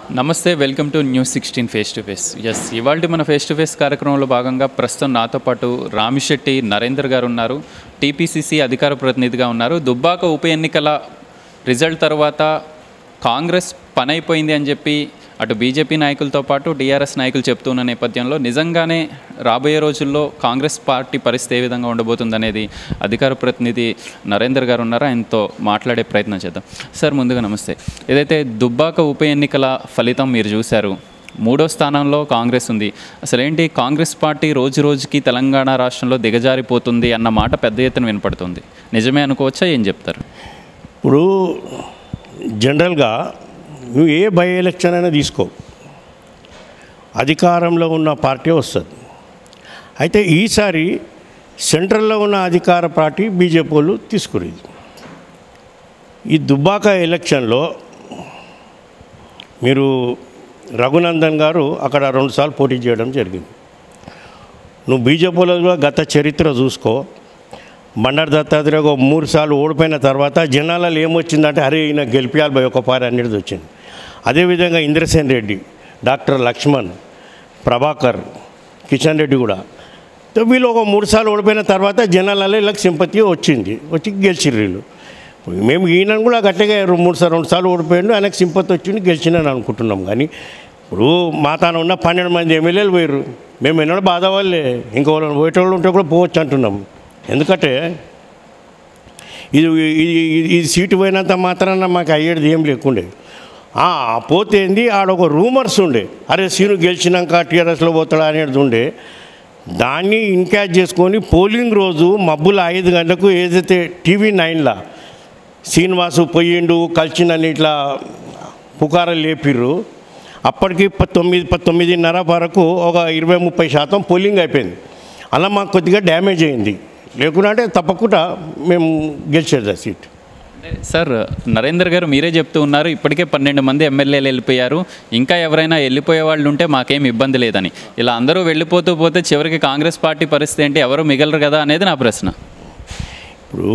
నమస్తే welcome to news sixteen face to face ఎస్ ఇవాళ మన ఫేస్ టు ఫేస్ కార్యక్రమంలో భాగంగా ప్రస్తుతం నాతో పాటు రామిశెట్టి నరేందర్ గారు ఉన్నారు టీపీసీసీ అధికార ప్రతినిధిగా ఉన్నారు దుబ్బాక ఉప ఎన్నికల రిజల్ట్ తర్వాత కాంగ్రెస్ పని అయిపోయింది అని చెప్పి అటు బీజేపీ నాయకులతో పాటు టీఆర్ఎస్ నాయకులు చెప్తున్న నేపథ్యంలో నిజంగానే రాబోయే రోజుల్లో కాంగ్రెస్ పార్టీ పరిస్థితి ఏ విధంగా ఉండబోతుందనేది అధికార ప్రతినిధి నరేందర్ గారు ఉన్నారో ఆయనతో మాట్లాడే ప్రయత్నం చేద్దాం సార్ ముందుగా నమస్తే ఏదైతే దుబ్బాక ఉప ఎన్నికల ఫలితం మీరు చూశారు మూడో స్థానంలో కాంగ్రెస్ ఉంది అసలేంటి కాంగ్రెస్ పార్టీ రోజు రోజుకి తెలంగాణ రాష్ట్రంలో దిగజారిపోతుంది అన్న మాట పెద్ద ఎత్తున వినపడుతుంది నిజమే అనుకోవచ్చా ఏం చెప్తారు ఇప్పుడు జనరల్గా నువ్వు ఏ బై ఎలక్షన్ అయినా తీసుకో అధికారంలో ఉన్న పార్టీ వస్తుంది అయితే ఈసారి సెంట్రల్లో ఉన్న అధికార పార్టీ బీజేపీ వాళ్ళు తీసుకునేది ఈ దుబ్బాక ఎలక్షన్లో మీరు రఘునందన్ గారు అక్కడ రెండుసార్లు పోటీ చేయడం జరిగింది నువ్వు బీజేపీలో కూడా గత చరిత్ర చూసుకో బండారు దత్తాత్రేయ ఒక మూడు సార్లు ఓడిపోయిన తర్వాత జనాలలో ఏమొచ్చిందంటే అరే ఈయన గెలిపియాలి పోయి ఒక పారి అనేది వచ్చింది అదేవిధంగా ఇంద్రసేన్ రెడ్డి డాక్టర్ లక్ష్మణ్ ప్రభాకర్ కిషన్ రెడ్డి కూడా తో వీళ్ళు ఒక మూడు సార్లు ఓడిపోయిన తర్వాత జనాలలో వీళ్ళకి సింపతి వచ్చింది వచ్చి గెలిచిర్రు వీళ్ళు మేము ఈయన కూడా గట్టిగా రెండు మూడు సార్లు రెండు సార్లు ఓడిపోయిండు ఆయనకు సింపతి వచ్చింది గెలిచిందని అనుకుంటున్నాం కానీ ఇప్పుడు మా తాను ఉన్న పన్నెండు మంది ఎమ్మెల్యేలు పోయారు మేము ఎన్నడూ బాధ వాళ్ళే ఇంకో పోయేటోళ్ళు ఉంటే కూడా పోవచ్చు అంటున్నాం ఎందుకంటే ఇది ఇది ఇది- ఇది సీటు పోయినంత మాత్రాన మాకు అయ్యేది ఏం లేకుండే ఆ, పోతే ఏంది ఆడ ఒక రూమర్స్ ఉండే అరే సీను గెలిచినాక టీఆర్ఎస్లో పోతాడా అనేది ఉండే దాన్ని ఇన్క్యాచ్ చేసుకొని పోలింగ్ రోజు మబ్బుల ఐదు గంటలకు ఏదైతే టీవీ నైన్లా శ్రీనివాసు పోయిండు కలిసినని ఇట్లా పుకారాలు లేపిర్రు అప్పటికి ప- తొమ్మిది ప- తొమ్మిదిన్నర వరకు ఒక ఇరవై ముప్పై శాతం పోలింగ్ అయిపోయింది అలా మాకు కొద్దిగా డ్యామేజ్ అయింది లేకుంటే తప్పకుండా మేము గెలిచేది ఆ సీట్ అంటే సార్ నరేందర్ గారు మీరే చెప్తూ ఉన్నారు ఇప్పటికే పన్నెండు మంది ఎమ్మెల్యేలు వెళ్ళిపోయారు ఇంకా ఎవరైనా వెళ్ళిపోయే వాళ్ళు ఉంటే మాకేం ఇబ్బంది లేదని ఇలా అందరూ వెళ్ళిపోతూ పోతే చివరికి కాంగ్రెస్ పార్టీ పరిస్థితి ఏంటి ఎవరు మిగలరు కదా అనేది నా ప్రశ్న ఇప్పుడు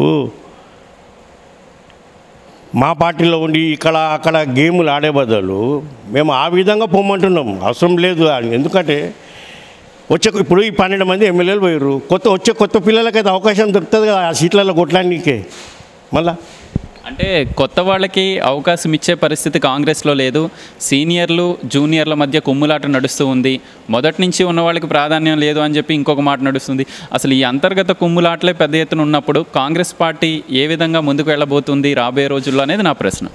మా పార్టీలో ఉండి ఇక్కడ అక్కడ గేములు ఆడే బదులు మేము ఆ విధంగా పొమ్మంటున్నాం అవసరం లేదు అని. ఎందుకంటే వచ్చే ఇప్పుడు ఈ పన్నెండు మంది ఎమ్మెల్యేలు పోయారు కొత్త వచ్చే కొత్త పిల్లలకైతే అవకాశం దొరుకుతుంది కదా ఆ సీట్లలో కొట్టడానికి మళ్ళా అంటే కొత్త వాళ్ళకి అవకాశం ఇచ్చే పరిస్థితి కాంగ్రెస్లో లేదు సీనియర్లు జూనియర్ల మధ్య కుమ్ములాట నడుస్తూ ఉంది మొదటి నుంచి ఉన్న వాళ్ళకి ప్రాధాన్యం లేదు అని చెప్పి ఇంకొక మాట నడుస్తుంది అసలు ఈ అంతర్గత కుమ్ములాటలే పెద్ద ఎత్తున ఉన్నప్పుడు కాంగ్రెస్ పార్టీ ఏ విధంగా ముందుకు వెళ్ళబోతుంది రాబోయే రోజుల్లో అనేది నా ప్రశ్న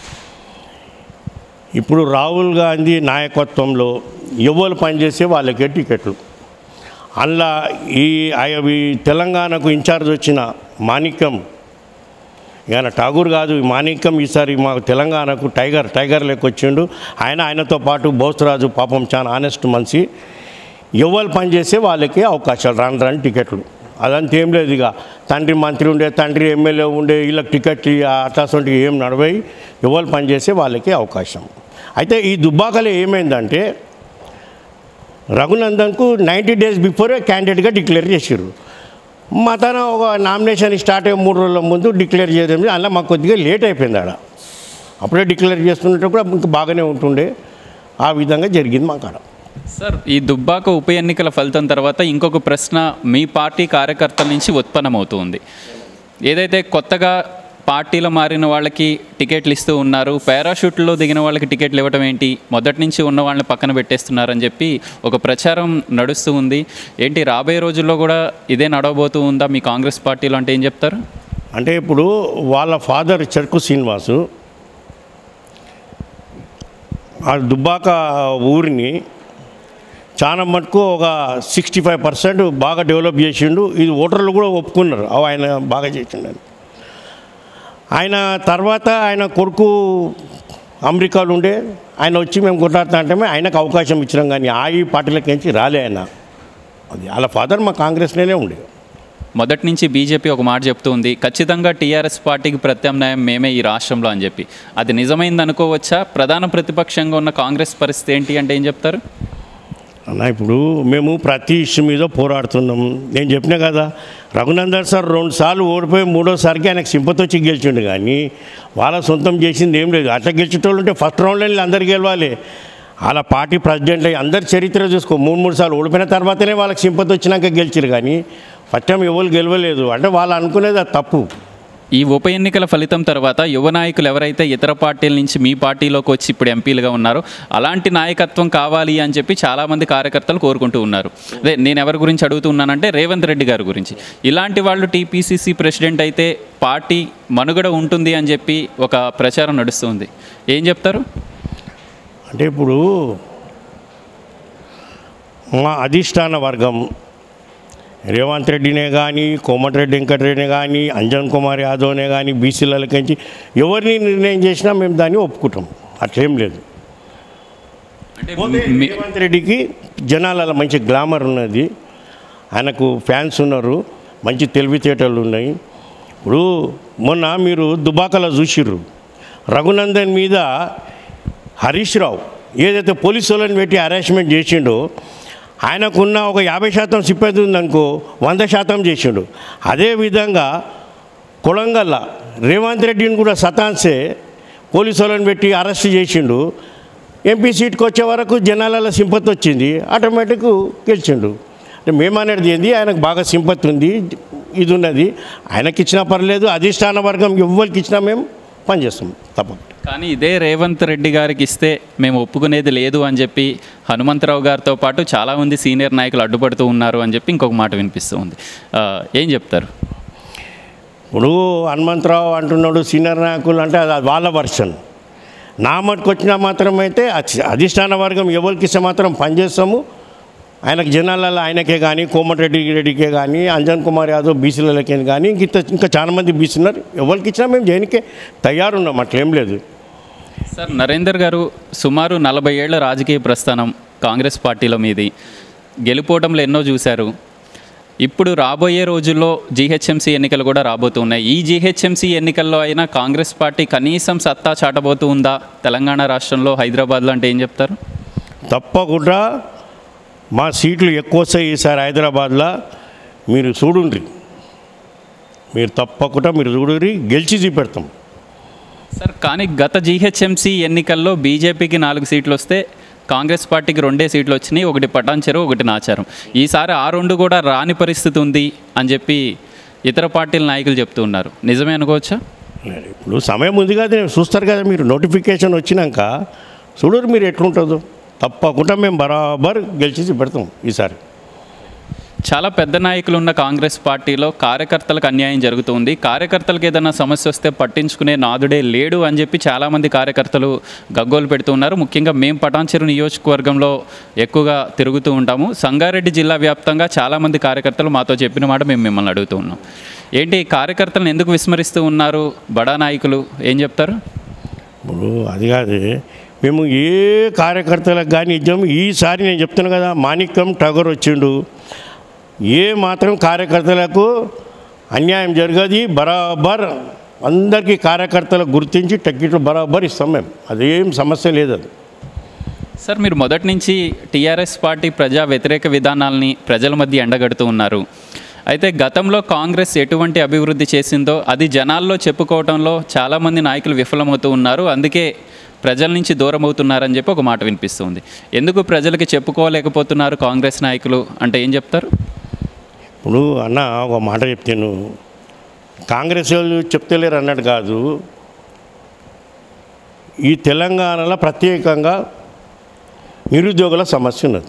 ఇప్పుడు రాహుల్ గాంధీ నాయకత్వంలో ఎవరు పనిచేసే వాళ్ళకే టికెట్లు అందులో ఈ అయ- ఈ తెలంగాణకు ఇన్ఛార్జ్ వచ్చిన మాణిక్యం ఆయన ఠాగూర్ కాదు ఈ మాణిక్యం ఈసారి మాకు తెలంగాణకు టైగర్ టైగర్ లెక్క వచ్చిండు ఆయన ఆయనతో పాటు బోసరాజు పాపం చాలా ఆనెస్ట్ మనిషి ఎవరు పనిచేసే వాళ్ళకి అవకాశాలు రాను రాని టికెట్లు అదంతా ఏం లేదు ఇక తండ్రి మంత్రి ఉండే తండ్రి ఎమ్మెల్యే ఉండే వీళ్ళకి టికెట్లు అట్లాంటివి ఏం నడవాయి ఎవరు పనిచేసే వాళ్ళకి అవకాశం అయితే ఈ దుబ్బాకలో ఏమైందంటే రఘునందన్కు నైంటీ డేస్ బిఫోరే క్యాండిడేట్గా డిక్లేర్ చేసారు మా తన ఒక నామినేషన్ స్టార్ట్ అయ్యే మూడు రోజుల ముందు డిక్లేర్ చేయడం అలా మాకు కొద్దిగా లేట్ అయిపోయింది ఆడ అప్పుడే డిక్లేర్ చేస్తున్నట్టు కూడా ఇంకా బాగానే ఉంటుండే ఆ విధంగా జరిగింది మా కాడ సార్ ఈ దుబ్బాక ఉప ఎన్నికల ఫలితం తర్వాత ఇంకొక ప్రశ్న మీ పార్టీ కార్యకర్తల నుంచి ఉత్పన్నమవుతుంది ఏదైతే కొత్తగా పార్టీలో మారిన వాళ్ళకి టికెట్లు ఇస్తూ ఉన్నారు పారాషూట్లో దిగిన వాళ్ళకి టికెట్లు ఇవ్వడం ఏంటి మొదటి నుంచి ఉన్న వాళ్ళని పక్కన పెట్టేస్తున్నారని చెప్పి ఒక ప్రచారం నడుస్తూ ఉంది ఏంటి రాబోయే రోజుల్లో కూడా ఇదే నడవబోతూ ఉందా మీ కాంగ్రెస్ పార్టీలో అంటే ఏం చెప్తారు అంటే ఇప్పుడు వాళ్ళ ఫాదర్ చెరుకు శ్రీనివాసు ఆ దుబ్బాక ఊరిని చాలా మటుకు ఒక సిక్స్టీ ఫైవ్ పర్సెంట్ బాగా డెవలప్ చేసిండు ఇది ఓటర్లు కూడా ఒప్పుకున్నారు అవి ఆయన బాగా చేసిండని ఆయన తర్వాత ఆయన కొడుకు అమెరికాలో ఉండే ఆయన వచ్చి మేము కొట్లాడుతా అంటే ఆయనకు అవకాశం ఇచ్చినాం కానీ ఆ ఈ పార్టీలకించి రాలే ఆయన అది వాళ్ళ ఫాదర్ మా కాంగ్రెస్లోనే ఉండే మొదటి నుంచి బీజేపీ ఒక మాట చెప్తూ ఉంది ఖచ్చితంగా టీఆర్ఎస్ పార్టీకి ప్రత్యామ్నాయం మేమే ఈ రాష్ట్రంలో అని చెప్పి అది నిజమైంది అనుకోవచ్చా ప్రధాన ప్రతిపక్షంగా ఉన్న కాంగ్రెస్ పరిస్థితి ఏంటి అంటే ఏం చెప్తారు అన్న ఇప్పుడు మేము ప్రతి ఇష్యూ మీద పోరాడుతున్నాం నేను చెప్పినా కదా రఘునందన్ సార్ రెండు సార్లు ఓడిపోయి మూడోసారికి ఆయనకు సింపతి వచ్చి గెలిచిండు కానీ వాళ్ళ సొంతం చేసింది ఏం లేదు అట్లా గెలిచేటోళ్ళు ఉంటే ఫస్ట్ రౌండ్లో అందరు గెలవాలి వాళ్ళ పార్టీ ప్రెసిడెంట్ అయ్యి అందరి చరిత్ర చూసుకో మూడు మూడు సార్లు ఓడిపోయిన తర్వాతనే వాళ్ళకి సింపతి వచ్చినాక గెలిచారు కానీ ఫస్ట్ టైం ఎవరు గెలవలేదు అంటే వాళ్ళు అనుకునేది అది తప్పు ఈ ఉప ఎన్నికల ఫలితం తర్వాత యువ నాయకులు ఎవరైతే ఇతర పార్టీల నుంచి మీ పార్టీలోకి వచ్చి ఇప్పుడు ఎంపీలుగా ఉన్నారో అలాంటి నాయకత్వం కావాలి అని చెప్పి చాలామంది కార్యకర్తలు కోరుకుంటూ ఉన్నారు అదే నేను ఎవరి గురించి అడుగుతున్నానంటే రేవంత్ రెడ్డి గారి గురించి ఇలాంటి వాళ్ళు టీపీసీసీ ప్రెసిడెంట్ అయితే పార్టీ మనుగడ ఉంటుంది అని చెప్పి ఒక ప్రచారం నడుస్తుంది ఏం చెప్తారు అంటే ఇప్పుడు మా అధిష్టాన వర్గం రేవంత్ రెడ్డినే కానీ కోమటిరెడ్డి వెంకటరెడ్డినే కానీ అంజన్ కుమార్ యాదవ్నే కానీ బీసీలకి ఎవరిని నిర్ణయం చేసినా మేము దాన్ని ఒప్పుకుంటాం అట్లేం లేదు అంటే పోతే మీ- రేవంత్ రెడ్డికి జనాలలో మంచి గ్లామర్ ఉన్నది ఆయనకు ఫ్యాన్స్ ఉన్నారు మంచి తెలివితేటలు ఉన్నాయి ఇప్పుడు మొన్న మీరు దుబాకలో చూసిర్రు రఘునందన్ మీద హరీష్ రావు ఏదైతే పోలీసు వాళ్ళని పెట్టి హరాస్మెంట్ చేసిండో ఆయనకున్న ఒక యాభై శాతం సిబ్బంది ఉందనుకో వంద శాతం చేసిండు అదేవిధంగా కొలంగల్ల రేవంత్ రెడ్డిని కూడా సతాన్సే పోలీసు వాళ్ళని పెట్టి అరెస్ట్ చేసిండు ఎంపీ సీట్కి వచ్చే వరకు జనాలలో సింపతి వచ్చింది ఆటోమేటిక్ గెలిచిండు అంటే మేమనేది ఏంది ఆయనకు బాగా సింపతి ఉంది ఇది ఉన్నది ఆయనకి ఇచ్చినా పర్లేదు అధిష్టాన వర్గం ఎవరికి ఇచ్చినా మేము పనిచేస్తాం తప్పకుండా కానీ ఇదే రేవంత్ రెడ్డి గారికి ఇస్తే మేము ఒప్పుకునేది లేదు అని చెప్పి హనుమంతరావు గారితో పాటు చాలామంది సీనియర్ నాయకులు అడ్డుపడుతూ ఉన్నారు అని చెప్పి ఇంకొక మాట వినిపిస్తూ ఉంది ఆ, ఏం చెప్తారు ఇప్పుడు హనుమంతరావు అంటున్నాడు సీనియర్ నాయకులు అంటే అది వాళ్ళ వర్షన్ నా మటుకు వచ్చినా మాత్రం అయితే అధి- అధిష్టాన వర్గం ఎవరికి ఇస్తే మాత్రం పనిచేస్తాము ఆయనకు జనాలలో ఆయనకే కానీ కోమటిరెడ్డి రెడ్డికే కానీ అంజన్ కుమార్ యాదవ్ బీసీలకే కానీ ఇంక ఇంకా చాలా మంది బీసీ ఉన్నారు ఎవరికి ఇచ్చినా మేము దేనికే తయారున్నాం అట్లేం లేదు సార్ నరేందర్ గారు సుమారు నలభై ఏళ్ల రాజకీయ ప్రస్థానం కాంగ్రెస్ పార్టీలో మీది గెలుపోవటంలో ఎన్నో చూశారు ఇప్పుడు రాబోయే రోజుల్లో జీహెచ్ఎంసీ ఎన్నికలు కూడా రాబోతున్నాయి ఈ జీహెచ్ఎంసీ ఎన్నికల్లో అయినా కాంగ్రెస్ పార్టీ కనీసం సత్తా చాటబోతూ ఉందా తెలంగాణ రాష్ట్రంలో హైదరాబాద్లో అంటే ఏం చెప్తారు తప్పకుండా మా సీట్లు ఎక్కువ వస్తాయి ఈసారి హైదరాబాద్లో మీరు చూడుండ్రి మీరు తప్పకుండా మీరు చూడుర్రి గెలిచి చూపెడతాం సార్ కానీ గత జీహెచ్ఎంసీ ఎన్నికల్లో బీజేపీకి నాలుగు సీట్లు వస్తే కాంగ్రెస్ పార్టీకి రెండే సీట్లు వచ్చినాయి ఒకటి పటాన్చెరు ఒకటి నాచారం ఈసారి ఆ రెండు కూడా రాని పరిస్థితి ఉంది అని చెప్పి ఇతర పార్టీల నాయకులు చెప్తూ ఉన్నారు నిజమే అనుకోవచ్చా ఇప్పుడు సమయం ఉంది కదా చూస్తారు కదా మీరు నోటిఫికేషన్ వచ్చినాక చూడరు మీరు ఎట్లుంటుందో తప్పకుండా మేము బరాబర్ గెలిచి పెడతాం ఈసారి చాలా పెద్ద నాయకులు ఉన్న కాంగ్రెస్ పార్టీలో కార్యకర్తలకు అన్యాయం జరుగుతుంది కార్యకర్తలకు ఏదైనా సమస్య వస్తే పట్టించుకునే నాదుడే లేడు అని చెప్పి చాలామంది కార్యకర్తలు గగ్గోలు పెడుతూ ఉన్నారు ముఖ్యంగా మేము పటాన్చెరు నియోజకవర్గంలో ఎక్కువగా తిరుగుతూ ఉంటాము సంగారెడ్డి జిల్లా వ్యాప్తంగా చాలామంది కార్యకర్తలు మాతో చెప్పిన మాట మేము మిమ్మల్ని అడుగుతూ ఉన్నాం ఏంటి కార్యకర్తలను ఎందుకు విస్మరిస్తూ ఉన్నారు బడా నాయకులు ఏం చెప్తారు ఇప్పుడు అది కాదు మేము ఏ కార్యకర్తలకు కానీ ఇచ్చాము ఈసారి నేను చెప్తాను కదా మాణిక్యం టగర్ వచ్చిండు ఏ మాత్రం కార్యకర్తలకు అన్యాయం జరగదు బరాబర్ అందరికీ కార్యకర్తలకు గుర్తించి టికెట్లు బరాబర్ ఇస్తాం మేము అదేం సమస్య లేదు అది సార్ మీరు మొదటి నుంచి టీఆర్ఎస్ పార్టీ ప్రజా వ్యతిరేక విధానాల్ని ప్రజల మధ్య ఎండగడుతూ ఉన్నారు అయితే గతంలో కాంగ్రెస్ ఎటువంటి అభివృద్ధి చేసిందో అది జనాల్లో చెప్పుకోవడంలో చాలామంది నాయకులు విఫలమవుతూ ఉన్నారు అందుకే ప్రజల నుంచి దూరం అవుతున్నారని చెప్పి ఒక మాట వినిపిస్తుంది ఎందుకు ప్రజలకి చెప్పుకోలేకపోతున్నారు కాంగ్రెస్ నాయకులు అంటే ఏం చెప్తారు ఇప్పుడు అన్న ఒక మాట చెప్తాను కాంగ్రెస్ వాళ్ళు చెప్తలేరు అన్నట్టు కాదు ఈ తెలంగాణలో ప్రత్యేకంగా నిరుద్యోగుల సమస్య ఉన్నది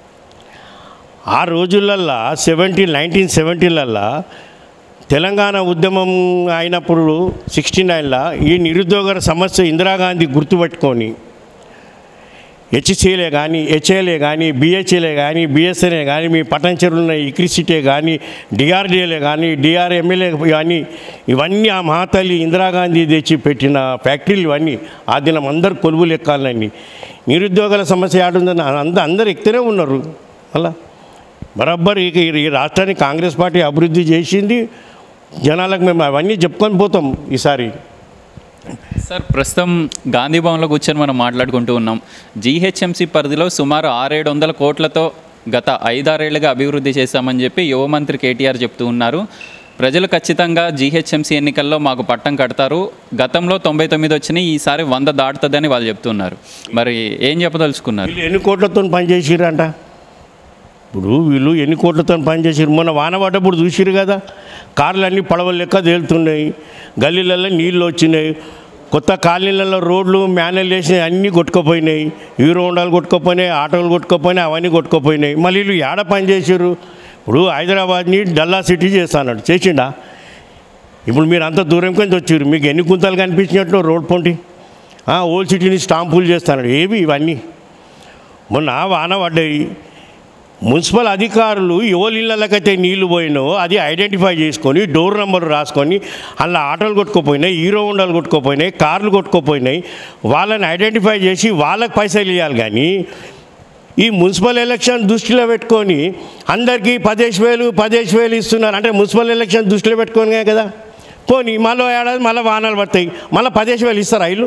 ఆ రోజులల్లో సెవెంటీ నైన్టీన్ సెవెంటీలల్లో తెలంగాణ ఉద్యమం అయినప్పుడు సిక్స్టీ నైన్లో ఈ నిరుద్యోగ సమస్య ఇందిరాగాంధీ గుర్తుపెట్టుకొని హెచ్సిఏలే కానీ హెచ్ఏలే కానీ బిహెచ్ఏలే కానీ బిఎస్ఎన్ఏ కానీ మీ పట్టణచెరువున్న ఇక్రిసిటే కానీ డిఆర్డిఏలే కానీ డిఆర్ఎంఎల్ఏ కానీ ఇవన్నీ ఆ మహాతల్లి ఇందిరాగాంధీ తెచ్చి పెట్టిన ఫ్యాక్టరీలు ఇవన్నీ ఆ దినం అందరు కొలువులు ఎక్కాలని నిరుద్యోగుల సమస్య ఆడుందని అంద అందరు ఎక్కుతూనే ఉన్నారు అలా బరాబర్ ఇక ఈ రాష్ట్రాన్ని కాంగ్రెస్ పార్టీ అభివృద్ధి చేసింది జనాలకు మేము అవన్నీ చెప్పుకొని పోతాం ఈసారి సార్ ప్రస్తుతం గాంధీ భవన్లో కూర్చొని మనం మాట్లాడుకుంటూ ఉన్నాం జీహెచ్ఎంసీ పరిధిలో సుమారు ఆరేడు వందల కోట్లతో గత ఐదారేళ్లుగా అభివృద్ధి చేశామని చెప్పి యువ మంత్రి కేటీఆర్ చెప్తూ ఉన్నారు ప్రజలు ఖచ్చితంగా జీహెచ్ఎంసీ ఎన్నికల్లో మాకు పట్టం కడతారు గతంలో తొంభై తొమ్మిది వచ్చినాయి ఈసారి వంద దాటుతుందని వాళ్ళు చెప్తున్నారు మరి ఏం చెప్పదలుచుకున్నారు వీళ్ళు ఎన్ని కోట్లతో పనిచేసిరంట ఇప్పుడు వీళ్ళు ఎన్ని కోట్లతో పనిచేసారు మొన్న వాన పడ్డప్పుడు చూసిరు కదా కార్లు అన్నీ పడవల లెక్క తేలుతున్నాయి గల్లీలలో నీళ్ళు వచ్చినాయి కొత్త కాలనీలలో రోడ్లు మ్యానల్ వేసినాయి అన్నీ కొట్టుకుపోయినాయి హీరో హోండాలు కొట్టుకుపోయినాయి ఆటోలు కొట్టుకుపోయినాయి అవన్నీ కొట్టుకుపోయినాయి మళ్ళీ వీళ్ళు ఏడ పని చేసారు ఇప్పుడు హైదరాబాద్ని డల్లా సిటీ చేస్తానన్నాడు చేసిండా ఇప్పుడు మీరు అంత దూరం కింద వచ్చారు మీకు ఎన్ని గుంతలు కనిపించినట్లు రోడ్ పొంటి ఓల్డ్ సిటీని స్టాంపులు చేస్తాడు ఏవి ఇవన్నీ మొన్న వాన పడ్డాయి మున్సిపల్ అధికారులు ఎవరి ఇళ్ళకైతే నీళ్లు పోయినో అది ఐడెంటిఫై చేసుకొని డోర్ నెంబర్ రాసుకొని అలా ఆటోలు కొట్టుకోపోయినాయి హీరో హోండాలు కొట్టుకోపోయినాయి కార్లు కొట్టుకోపోయినాయి వాళ్ళని ఐడెంటిఫై చేసి వాళ్ళకి పైసలు ఇవ్వాలి కానీ ఈ మున్సిపల్ ఎలక్షన్ దృష్టిలో పెట్టుకొని అందరికీ పదేసి వేలు పదేసి వేలు ఇస్తున్నారు అంటే మున్సిపల్ ఎలక్షన్ దృష్టిలో పెట్టుకొని కదా పోనీ మళ్ళీ ఏడాది మళ్ళీ వాహనాలు పడతాయి మళ్ళీ పదేసి వేలు ఇస్తారు ఐలు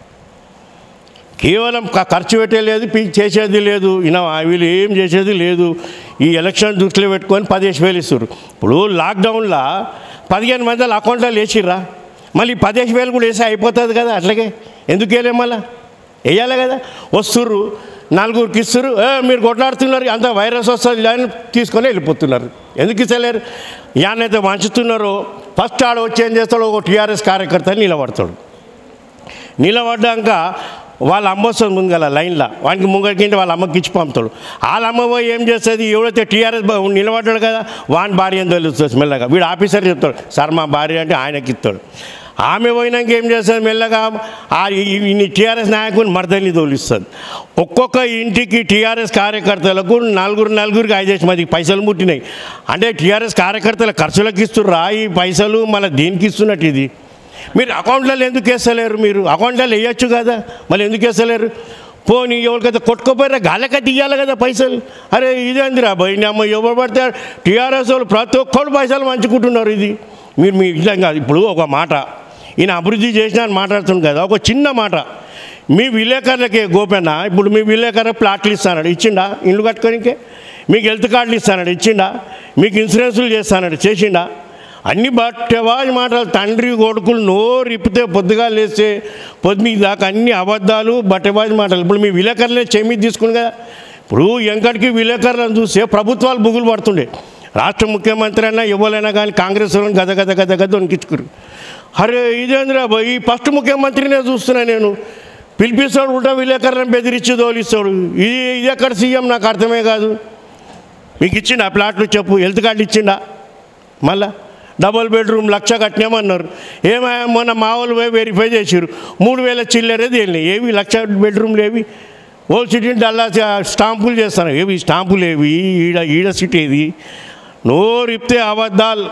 కేవలం క- ఖర్చు పెట్టేది పీ చేసేది లేదు ఈయన వీళ్ళు ఏం చేసేది లేదు ఈ ఎలక్షన్ దృష్టిలో పెట్టుకొని పదిహేను వేలు ఇస్తారు ఇప్పుడు లాక్డౌన్లో పదిహేను మంది అకౌంట్లో వేసిర్రా మళ్ళీ పదిహేను వేలు కూడా వేసి అయిపోతుంది కదా అట్లాగే ఎందుకు వేయలేం మళ్ళా వేయాలి కదా వస్తుర్రు నలుగురికి ఇస్తారు ఏ మీరు కొట్లాడుతున్నారు అంత వైరస్ వస్తుంది అని తీసుకొని వెళ్ళిపోతున్నారు ఎందుకు ఇస్తలేరు యానైతే వంచుతున్నారో ఫస్ట్ ఆడ వచ్చి ఏం చేస్తాడు ఒక టీఆర్ఎస్ కార్యకర్త నిలబడతాడు నిలబడ్డాక వాళ్ళ అమ్మ వస్తుంది ముందుగల లైన్లో వానికి ముంగడికింటే వాళ్ళ అమ్మకి ఇచ్చి పంపుతాడు వాళ్ళ అమ్మ పోయి ఏం చేస్తుంది ఎవడైతే టీఆర్ఎస్ నిలబడ్డాడు కదా వాని భార్య అని తెలుస్తుంది మెల్లగా వీడు ఆఫీసర్ చెప్తాడు సార్ మా భార్య అంటే ఆయనకి ఇస్తాడు ఆమె పోయినాక ఏం చేస్తుంది మెల్లగా ఆ ఈ టీఆర్ఎస్ నాయకుని మర్దల్ని తోలిస్తుంది ఒక్కొక్క ఇంటికి టీఆర్ఎస్ కార్యకర్తలకు నలుగురు నలుగురికి ఐదేసి మందికి పైసలు ముట్టినాయి అంటే టీఆర్ఎస్ కార్యకర్తల ఖర్చులకు ఇస్తుర్రా ఈ పైసలు మళ్ళీ దేనికి ఇస్తున్నట్టు ఇది మీరు అకౌంట్లలో ఎందుకు వేస్తలేరు మీరు అకౌంట్లలో వేయచ్చు కదా మళ్ళీ ఎందుకు వేస్తలేరు పోనీ ఎవరికైతే కొట్టుకోపోయారా గాలకైతే ఇవ్వాలి కదా పైసలు అరే ఇదేందిరా భయ్ అమ్మ ఎవరు పడితే టీఆర్ఎస్ వాళ్ళు ప్రతి ఒక్కరు పైసలు పంచుకుంటున్నారు ఇది మీరు మీ ఇట్లా కాదు ఇప్పుడు ఒక మాట ఈయన అభివృద్ధి చేసిన అని మాట్లాడుతుంది కదా ఒక చిన్న మాట మీ విలేకరులకే గోపెన్న ఇప్పుడు మీ విలేకరు ప్లాట్లు ఇస్తాడు ఇచ్చిండా ఇల్లు కట్టుకోనికే మీకు హెల్త్ కార్డులు ఇస్తాడు ఇచ్చిండా మీకు ఇన్సూరెన్సులు చేస్తాడు చేసిండా అన్ని బట్టవాజ్ మాటలు తండ్రి కొడుకులు నోరు ఇప్పితే పొద్దుగా లేస్తే పొద్దు దాకా అన్ని అబద్ధాలు బట్టవాజ్ మాటలు ఇప్పుడు మీ విలేకరులే చెమి తీసుకుని కదా ఇప్పుడు ఎంకటికి విలేకరులను చూస్తే ప్రభుత్వాలు బుగులు పడుతుండే రాష్ట్ర ముఖ్యమంత్రి అయినా ఎవరైనా కానీ కాంగ్రెస్ వాళ్ళని గద గద గద గద వణికించుకురు అరే ఇదేంద్రా బాయ్ ఈ ఫస్ట్ ముఖ్యమంత్రినే చూస్తున్నా నేను పిలిపిస్తాడు ఉల్టా విలేకరులను బెదిరించి తోలిస్తాడు ఇది ఇది ఎక్కడ సీఎం నాకు అర్థమే కాదు మీకు ఇచ్చిండా ప్లాట్లు చెప్పు హెల్త్ కార్డు ఇచ్చిండా మళ్ళా డబుల్ బెడ్రూమ్ లక్ష కట్టినామన్నారు ఏమో మొన్న మా వాళ్ళు పోయి వెరిఫై చేసారు మూడు వేల చిల్లరే తేలినాయి ఏవి లక్ష బెడ్రూమ్లు ఏవి ఓల్డ్ సిటీని డల్లా స్టాంపులు చేస్తాను ఏవి స్టాంపులు ఏవి ఈడ ఈడ సిటీ ఏది నోరిప్తే అబద్ధాలు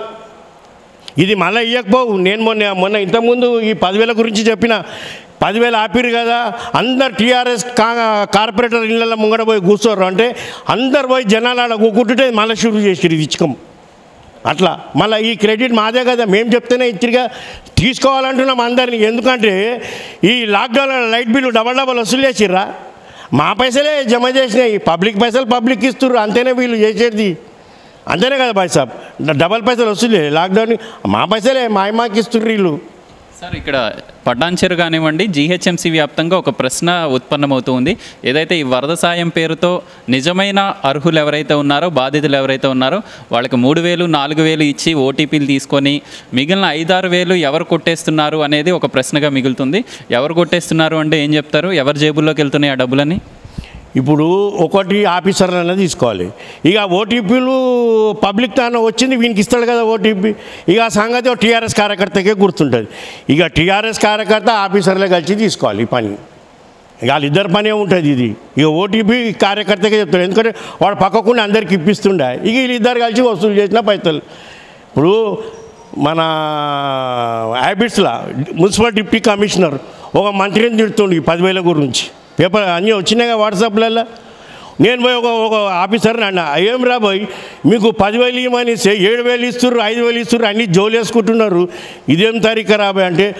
ఇది మళ్ళీ ఇవ్వకపోవు నేను మొన్న మొన్న ఇంతకుముందు ఈ పదివేల గురించి చెప్పిన పదివేలు ఆపిరు కదా అందరు టీఆర్ఎస్ కా కార్పొరేటర్ ఇళ్ళల్లో ముంగడ పోయి కూర్చోరు అంటే అందరు పోయి జనాలు ఆడ కూకుంటుంటే మళ్ళీ షురు చేసిరు ఇది ఇచ్చకం అట్లా మళ్ళీ ఈ క్రెడిట్ మాదే కదా మేము చెప్తేనే ఇచ్చిరిగా తీసుకోవాలంటున్నాం అందరిని ఎందుకంటే ఈ lockdown light bill double double వసూలు చేసిర్రా మా పైసలే జమ చేసినాయి పబ్లిక్ పైసలు పబ్లిక్ ఇస్తుర్రు అంతేనే వీళ్ళు చేసేది అంతేనే కదా బాయ్ సాబ్ డబల్ పైసలు వసూలే లాక్డౌన్ మా పైసలే మా అమ్మాకి ఇస్తుర్రు వీళ్ళు సార్ ఇక్కడ పటాన్చెరు కానివ్వండి జీహెచ్ఎంసీ వ్యాప్తంగా ఒక ప్రశ్న ఉత్పన్నమవుతుంది ఏదైతే ఈ వరద సాయం పేరుతో నిజమైన అర్హులు ఎవరైతే ఉన్నారో బాధితులు ఎవరైతే ఉన్నారో వాళ్ళకి మూడు వేలు నాలుగు వేలు ఇచ్చి ఓటీపీలు తీసుకొని మిగిలిన ఐదారు వేలు ఎవరు కొట్టేస్తున్నారు అనేది ఒక ప్రశ్నగా మిగులుతుంది ఎవరు కొట్టేస్తున్నారు అంటే ఏం చెప్తారు ఎవరి జేబుల్లోకి వెళ్తున్నాయి ఆ డబ్బులని ఇప్పుడు ఒకటి ఆఫీసర్ అనేది తీసుకోవాలి ఇక ఓటీపీలు పబ్లిక్ తాను వచ్చింది వీనికి ఇస్తాడు కదా ఓటీపీ ఇక ఆ సంగతి టీఆర్ఎస్ కార్యకర్తకే గుర్తుంటుంది ఇక టీఆర్ఎస్ కార్యకర్త ఆఫీసర్లే కలిసి తీసుకోవాలి ఈ పని ఇక వాళ్ళిద్దరి పనే ఉంటుంది ఇది ఇక ఓటీపీ కార్యకర్తకే చెప్తాడు ఎందుకంటే వాడు పక్కకుండా అందరికి ఇప్పిస్తుండే ఇక వీళ్ళిద్దరు కలిసి వసూలు చేసిన పైసలు ఇప్పుడు మన హ్యాబిట్స్లో మున్సిపల్ డిప్యూటీ కమిషనర్ ఒక మంత్రిని తిడుతుండు ఈ పదివేల గురించి పేపర్ అన్నీ వచ్చినాయి వాట్సాప్లలో నేను పోయి ఒక ఒక ఆఫీసర్ని అన్న ఏం రా పోయి మీకు పదివేలు ఇవ్వమని ఇస్తే ఏడు వేలు ఇస్తుర్రు ఐదు వేలు ఇస్తుర్రు అన్నీ జోలు వేసుకుంటున్నారు ఇదేం తారీఖు రాబోయ్ అంటే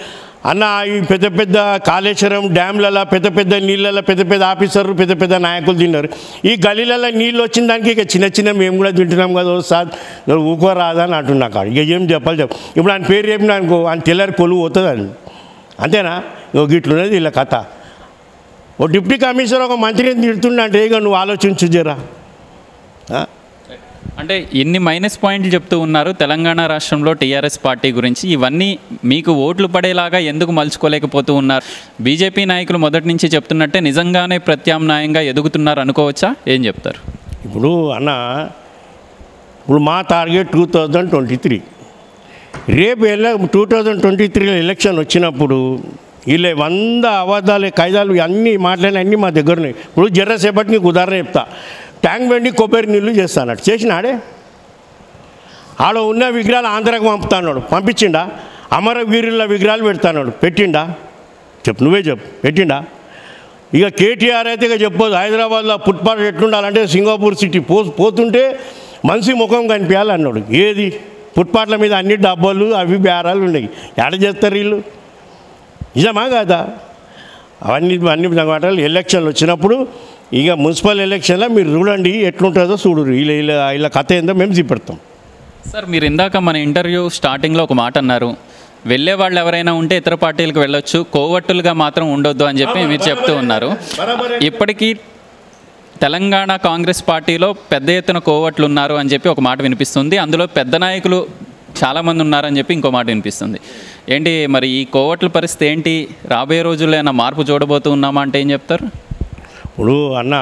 అన్న ఈ పెద్ద పెద్ద కాళేశ్వరం డ్యామ్లలో పెద్ద పెద్ద నీళ్ళలో పెద్ద పెద్ద ఆఫీసర్లు పెద్ద పెద్ద నాయకులు తిన్నారు ఈ గలీలలో నీళ్ళు వచ్చిన దానికి ఇక చిన్న చిన్న మేము కూడా తింటున్నాం కదా ఓ సార్ నువ్వు ఊకోరాదా అని అంటున్నా కాదు ఇక ఏం చెప్పాలి చెప్పు ఇప్పుడు ఆయన పేరు చెప్పిన అనుకో ఆయన తెల్లారి కొలువు పోతుంది అని అంతేనా ఇగో గిట్లున్నది వీళ్ళ కథ ఓ డిప్యూటీ కమిషనర్ ఒక మంత్రిని తిడుతుండే ఇక నువ్వు ఆలోచించు జరా ఆ? అంటే ఎన్ని మైనస్ పాయింట్లు చెప్తూ ఉన్నారు తెలంగాణ రాష్ట్రంలో టీఆర్ఎస్ పార్టీ గురించి ఇవన్నీ మీకు ఓట్లు పడేలాగా ఎందుకు మలుచుకోలేకపోతూ ఉన్నారు బీజేపీ నాయకులు మొదటి నుంచి చెప్తున్నట్టే నిజంగానే ప్రత్యామ్నాయంగా ఎదుగుతున్నారు అనుకోవచ్చా ఏం చెప్తారు ఇప్పుడు అన్న ఇప్పుడు మా target two thousand twenty three రేపు ఎల టూ థౌజండ్ ట్వంటీ త్రీలో ఎలక్షన్ వచ్చినప్పుడు వీళ్ళ వంద అబద్ధాలు ఖైదాలు అన్నీ మాట్లాడిన అన్నీ మా దగ్గర ఉన్నాయి ఇప్పుడు జర్రసేపటి నీకు ఉదాహరణ చెప్తా ట్యాంక్ బండి కొబ్బరి నీళ్ళు చేస్తానట చేసినాడే ఆడ ఉన్న విగ్రహాలు ఆంధ్రాకు పంపుతాడు పంపించిండా అమరవీరుల విగ్రహాలు పెడతాడు పెట్టిండా చెప్పు నువ్వే చెప్పు పెట్టిండా ఇక కేటీఆర్ అయితే ఇక చెప్పొద్దు హైదరాబాద్లో ఫుట్పాత్ ఎట్లుండాలంటే సింగపూర్ సిటీ పో పోతుంటే మనిషి ముఖం కనిపించాలి అన్నాడు ఏది ఫుట్పాత్ల మీద అన్ని డబ్బాలు అవి బేరాలు ఉన్నాయి ఎడ చేస్తారు వీళ్ళు నిజమా కాదా అవన్నీ అన్ని మాటలు ఎలక్షన్లు వచ్చినప్పుడు ఇక మున్సిపల్ ఎలక్షన్లో మీరు చూడండి ఎట్లుంటుందో చూడరు వీళ్ళ వీళ్ళ వీళ్ళ కథ ఏందో మేము చూపెడతాం సార్ మీరు ఇందాక మన ఇంటర్వ్యూ స్టార్టింగ్లో ఒక మాట అన్నారు వెళ్ళే వాళ్ళు ఎవరైనా ఉంటే ఇతర పార్టీలకు వెళ్ళొచ్చు కోవట్టులుగా మాత్రం ఉండొద్దు అని చెప్పి మీరు చెప్తూ ఉన్నారు ఇప్పటికీ తెలంగాణ కాంగ్రెస్ పార్టీలో పెద్ద ఎత్తున కోవట్లు ఉన్నారు అని చెప్పి ఒక మాట వినిపిస్తుంది అందులో పెద్ద నాయకులు చాలామంది ఉన్నారని చెప్పి ఇంకో మాట వినిపిస్తుంది ఏంటి మరి ఈ కోవట్ల పరిస్థితి ఏంటి రాబోయే రోజుల్లో ఏమైనా మార్పు చూడబోతూ ఉన్నామా అంటే ఏం చెప్తారు ఇప్పుడు అన్న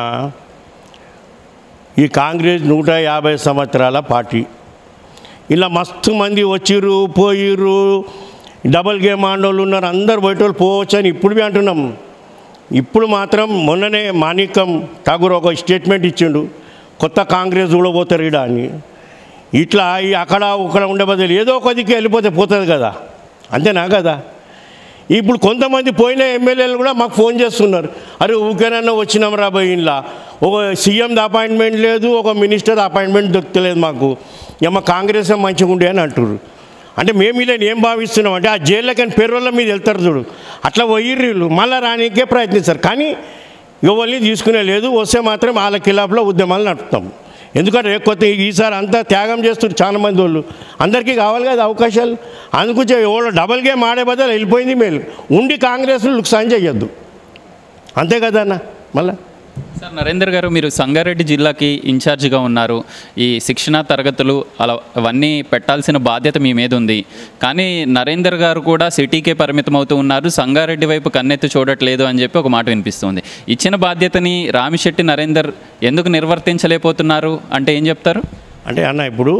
ఈ కాంగ్రెస్ నూట యాభై సంవత్సరాల పార్టీ ఇలా మస్తు మంది వచ్చిర్రు పోయిర్రు డబల్ గేమ్ ఆడోళ్ళు ఉన్నారు అందరు బయటోళ్ళు పోవచ్చు అని ఇప్పుడు మేము అంటున్నాం ఇప్పుడు మాత్రం మొన్ననే మాణిక్యం ఠాగూర్ ఒక స్టేట్మెంట్ ఇచ్చిండు కొత్త కాంగ్రెస్ కూడా పోతారు ఈడ అని ఇట్లా ఈ అక్కడ ఇక్కడ ఉండే బదులు ఏదో ఒక దిక్కు వెళ్ళిపోతే పోతుంది కదా అంతేనా కదా ఇప్పుడు కొంతమంది పోయిన ఎమ్మెల్యేలు కూడా మాకు ఫోన్ చేస్తున్నారు అరే ఊకేనన్నా వచ్చినాం రాబోయే ఇంట్లో ఒక సీఎం అపాయింట్మెంట్ లేదు ఒక మినిస్టర్ అపాయింట్మెంట్ దొరకలేదు మాకు ఏమో కాంగ్రెస్ మంచిగా ఉండే అని అంటారు అంటే మేము ఇలా ఏం భావిస్తున్నాం అంటే ఆ జైల్లోకని పెర్రోళ్ళ మీద వెళ్తారు చూడు అట్లా పోయిర్రు వీళ్ళు మళ్ళీ రానికే ప్రయత్నిస్తారు కానీ ఎవరిని తీసుకునే లేదు వస్తే మాత్రం వాళ్ళ కిలాపులో ఉద్యమాలు నడుపుతాం ఎందుకంటే కొత్త ఈసారి అంతా త్యాగం చేస్తారు చాలా మంది వాళ్ళు అందరికీ కావాలి కదా అవకాశాలు అందుకు ఎవరు డబల్ గేమ్ ఆడే బదులు వెళ్ళిపోయింది మేలు ఉండి కాంగ్రెస్ను లుక్సాన్ చేయొద్దు అంతే కదా అన్న మళ్ళీ సార్ నరేందర్ గారు మీరు సంగారెడ్డి జిల్లాకి ఇన్ఛార్జిగా ఉన్నారు ఈ శిక్షణ తరగతులు అలా అవన్నీ పెట్టాల్సిన బాధ్యత మీ మీద ఉంది కానీ నరేందర్ గారు కూడా సిటీకే పరిమితం అవుతూ ఉన్నారు సంగారెడ్డి వైపు కన్నెత్తి చూడట్లేదు అని చెప్పి ఒక మాట వినిపిస్తుంది ఇచ్చిన బాధ్యతని రామిశెట్టి నరేందర్ ఎందుకు నిర్వర్తించలేకపోతున్నారు అంటే ఏం చెప్తారు అంటే అన్న ఇప్పుడు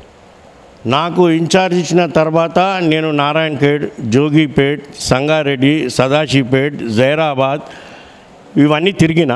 నాకు ఇన్ఛార్జ్ ఇచ్చిన తర్వాత నేను నారాయణఖేడ్ జోగిపేట్ సంగారెడ్డి సదాశివపేట్ జైరాబాద్ ఇవన్నీ తిరిగిన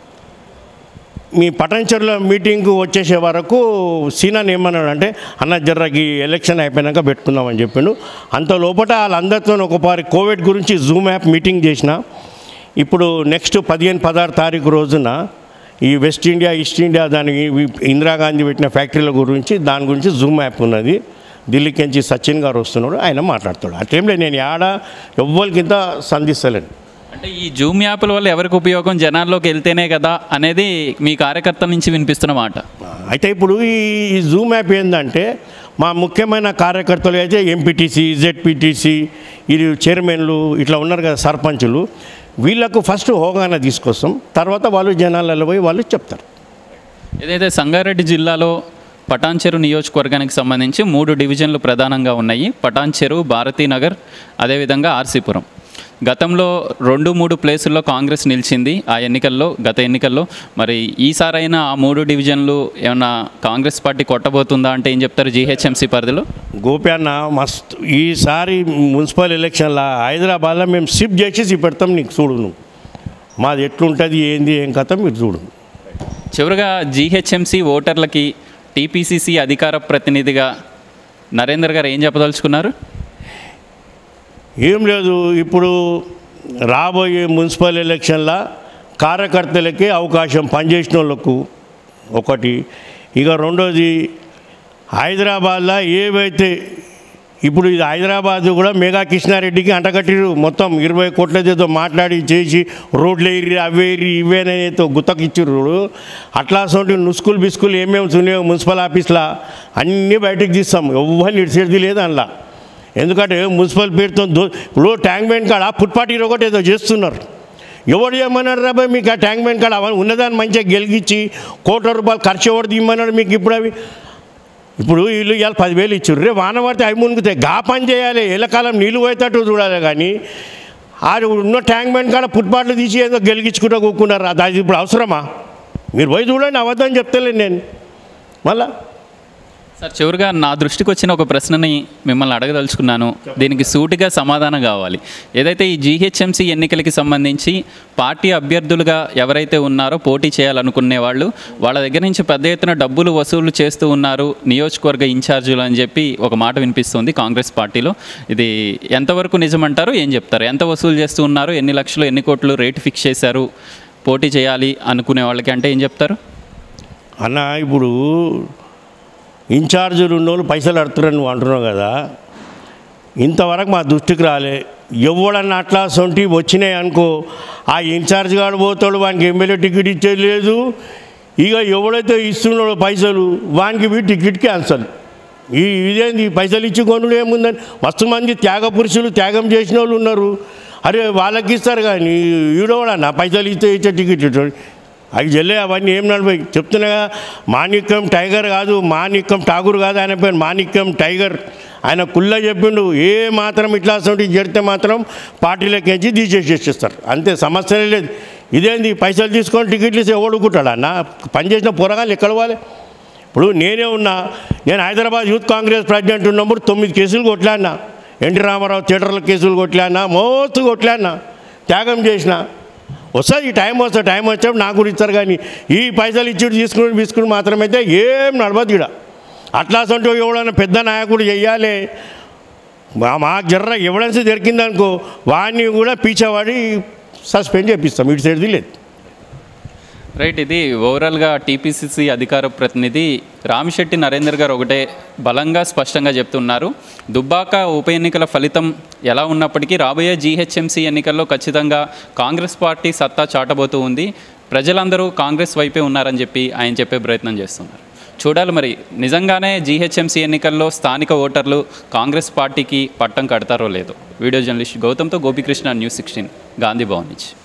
మీ పటంచెరుల మీటింగ్కు వచ్చేసే వరకు సీనాన్ ఏమన్నాడు అంటే అన్న జర్రకి ఎలక్షన్ అయిపోయినాక పెట్టుకుందామని చెప్పిండు అంత లోపల వాళ్ళందరితో ఒకసారి కోవిడ్ గురించి జూమ్ యాప్ మీటింగ్ చేసిన ఇప్పుడు నెక్స్ట్ పదిహేను పదహారు తారీఖు రోజున ఈ వెస్ట్ ఇండియా ఈస్ట్ ఇండియా దానికి ఇందిరాగాంధీ పెట్టిన ఫ్యాక్టరీల గురించి దాని గురించి జూమ్ యాప్ ఉన్నది ఢిల్లీకి నుంచి సచిన్ గారు వస్తున్నాడు ఆయన మాట్లాడుతాడు ఆ టైంలో నేను ఆడ ఎవ్వరికింత సంధిస్తలేను అంటే ఈ జూమ్ యాప్ల వల్ల ఎవరికి ఉపయోగం జనాల్లోకి వెళ్తేనే కదా అనేది మీ కార్యకర్తల నుంచి వినిపిస్తున్న మాట అయితే ఇప్పుడు ఈ ఈ జూమ్ యాప్ ఏంటంటే మా ముఖ్యమైన కార్యకర్తలు అయితే ఎంపీటీసీ జెడ్పీటీసీ ఇది చైర్మన్లు ఇట్లా ఉన్నారు కదా సర్పంచులు వీళ్ళకు ఫస్ట్ హోగాన తీసుకొస్తాం తర్వాత వాళ్ళు జనాలలో పోయి వాళ్ళు చెప్తారు ఏదైతే సంగారెడ్డి జిల్లాలో పటాన్చెరు నియోజకవర్గానికి సంబంధించి మూడు డివిజన్లు ప్రధానంగా ఉన్నాయి పటాన్చెరు భారతీనగర్ అదేవిధంగా ఆర్సీపురం గతంలో రెండు మూడు ప్లేసుల్లో కాంగ్రెస్ నిలిచింది ఆ ఎన్నికల్లో గత ఎన్నికల్లో మరి ఈసారైనా ఆ మూడు డివిజన్లు ఏమన్నా కాంగ్రెస్ పార్టీ కొట్టబోతుందా అంటే ఏం చెప్తారు జీహెచ్ఎంసీ పరిధిలో గోపి అన్న మస్తు ఈసారి మున్సిపల్ ఎలక్షన్లో హైదరాబాద్లో మేము షిఫ్ట్ చేసి పెడతాం నీకు చూడు నువ్వు మాది ఎట్లుంటుంది ఏంది ఏం కథ మీరు చూడు చివరిగా జీహెచ్ఎంసీ ఓటర్లకి టీపీసీసీ అధికార ప్రతినిధిగా నరేందర్ గారు ఏం చెప్పదలుచుకున్నారు ఏం లేదు ఇప్పుడు రాబోయే మున్సిపల్ ఎలక్షన్ల కార్యకర్తలకే అవకాశం పనిచేసిన వాళ్ళకు ఒకటి ఇక రెండోది హైదరాబాద్లో ఏవైతే ఇప్పుడు ఇది హైదరాబాద్ కూడా మెగా కృష్ణారెడ్డికి అంటగట్టిరు మొత్తం ఇరవై కోట్లతో మాట్లాడి చేసి రోడ్లు వేయరి అవేరి ఇవేనేతో గుత్తకిచ్చిర్రు అట్లా సోటి నుస్కులు బిస్కులు ఏమేమి ఉన్నాయో మున్సిపల్ ఆఫీస్లో అన్నీ బయటకు తీస్తాం ఎవరిని ఇడిచేది లేదు అందులో ఎందుకంటే మున్సిపల్ పేరుతో దో ఇప్పుడు ట్యాంక్ బండ్ కాడ ఫుట్పాత్ ఒకటి ఏదో చేస్తున్నారు ఎవడు ఏమన్నారు రాబాయ్ మీకు ఆ ట్యాంక్ బండ్ కాడ అవన్నీ ఉన్నదాన్ని మంచిగా గెలిగించి కోట్ల రూపాయలు ఖర్చు ఎవరు తీయమన్నాడు మీకు ఇప్పుడు అవి ఇప్పుడు వీళ్ళు ఇవాళ పదివేలు ఇచ్చారు రే వాన పడితే అవి మునుగుతాయి గా పని చేయాలి ఎల్లకాలం నీళ్ళు పోయేటట్టు చూడాలి కానీ ఆ ఉన్న ట్యాంక్ బండ్ కాడ ఫుట్పాట్లు తీసి ఏదో గెలిగించుకుంటూ కూకున్నారు అది అది ఇప్పుడు అవసరమా మీరు పోయి చూడండి అవద్దని చెప్తలేను నేను మళ్ళా సార్ చివరిగా నా దృష్టికి వచ్చిన ఒక ప్రశ్నని మిమ్మల్ని అడగదలుచుకున్నాను దీనికి సూటిగా సమాధానం కావాలి ఏదైతే ఈ జీహెచ్ఎంసీ ఎన్నికలకి సంబంధించి పార్టీ అభ్యర్థులుగా ఎవరైతే ఉన్నారో పోటీ చేయాలనుకునే వాళ్ళు వాళ్ళ దగ్గర నుంచి పెద్ద ఎత్తున డబ్బులు వసూలు చేస్తూ ఉన్నారు నియోజకవర్గ ఇన్ఛార్జీలు అని చెప్పి ఒక మాట వినిపిస్తుంది కాంగ్రెస్ పార్టీలో ఇది ఎంతవరకు నిజమంటారు ఏం చెప్తారు ఎంత వసూలు చేస్తూ ఉన్నారు ఎన్ని లక్షలు ఎన్ని కోట్లు రేటు ఫిక్స్ చేశారు పోటీ చేయాలి అనుకునే వాళ్ళకి అంటే ఏం చెప్తారు అన్న ఇప్పుడు ఇన్ఛార్జీలు ఉన్నోళ్ళు పైసలు అడుతున్నారు నువ్వు అంటున్నావు కదా ఇంతవరకు మా దృష్టికి రాలే ఎవడన్నా అట్లా సొంటి వచ్చినాయి అనుకో ఆ ఇన్ఛార్జ్ గాడు పోతాడు వానికి ఎమ్మెల్యే టికెట్ ఇచ్చేది లేదు ఇక ఎవడైతే ఇస్తున్నాడో పైసలు వానికి వీ టికెట్ క్యాన్సల్ ఈ ఇదేంది పైసలు ఇచ్చి కొనుడు ఏముందని మస్తు మంది త్యాగ పురుషులు త్యాగం చేసిన వాళ్ళు ఉన్నారు అరే వాళ్ళకి ఇస్తారు కానీ ఈడోడన్నా పైసలు ఇస్తే ఇచ్చే టికెట్ ఇచ్చాడు అవి చెల్లే అవన్నీ ఏం నడిపోయి చెప్తున్నా కదా, మాణిక్యం టైగర్ కాదు మాణిక్యం ఠాగూర్ కాదు ఆయన పేరు మాణిక్యం టైగర్ ఆయన కుల్ల చెప్పిండు ఏ మాత్రం ఇట్లా అసలు జరిగితే మాత్రం పార్టీలోకి తీసేసేస్తారు అంతే సమస్యనే లేదు ఇదేంది పైసలు తీసుకొని టికెట్లు ఇస్తే ఎవడుకుంటాడు అన్న పనిచేసిన పొరగాలు ఎక్కడ పోవాలి ఇప్పుడు నేనే ఉన్నా నేను హైదరాబాద్ యూత్ కాంగ్రెస్ ప్రెసిడెంట్ ఉన్నప్పుడు తొమ్మిది కేసులు కొట్లాడినా ఎన్టీ రామారావు థియేటర్ల కేసులు కొట్లాడినా మోస్తు కొట్లాడినా త్యాగం చేసిన వస్తుంది ఈ టైం వస్తుంది టైం వచ్చేప్పుడు నాకు కూడా ఇస్తారు కానీ ఈ పైసలు ఇచ్చి తీసుకుని తీసుకుని మాత్రమైతే ఏం నడవదు ఇక్కడ అట్లా అంటే ఎవడన్నా పెద్ద నాయకుడు చెయ్యాలి మా మాకు జర్ర ఎవిడెన్స్ దొరికిందనుకో వాడిని కూడా పీచేవాడి సస్పెండ్ చేపిస్తాం ఇటు సైడ్ది లేదు రైట్ ఇది ఓవరాల్గా టీపీసీసీ అధికార ప్రతినిధి రామిశెట్టి నరేందర్ గారు ఒకటే బలంగా స్పష్టంగా చెప్తున్నారు దుబ్బాక ఉప ఎన్నికల ఫలితం ఎలా ఉన్నప్పటికీ రాబోయే జీహెచ్ఎంసీ ఎన్నికల్లో ఖచ్చితంగా కాంగ్రెస్ పార్టీ సత్తా చాటబోతూ ఉంది ప్రజలందరూ కాంగ్రెస్ వైపే ఉన్నారని చెప్పి ఆయన చెప్పే ప్రయత్నం చేస్తున్నారు చూడాలి మరి నిజంగానే జీహెచ్ఎంసీ ఎన్నికల్లో స్థానిక ఓటర్లు కాంగ్రెస్ పార్టీకి పట్టం కడతారో లేదో వీడియో జర్నలిస్ట్ గౌతమ్తో గోపికృష్ణ న్యూస్ సిక్స్టీన్ గాంధీ భవన్ నుంచి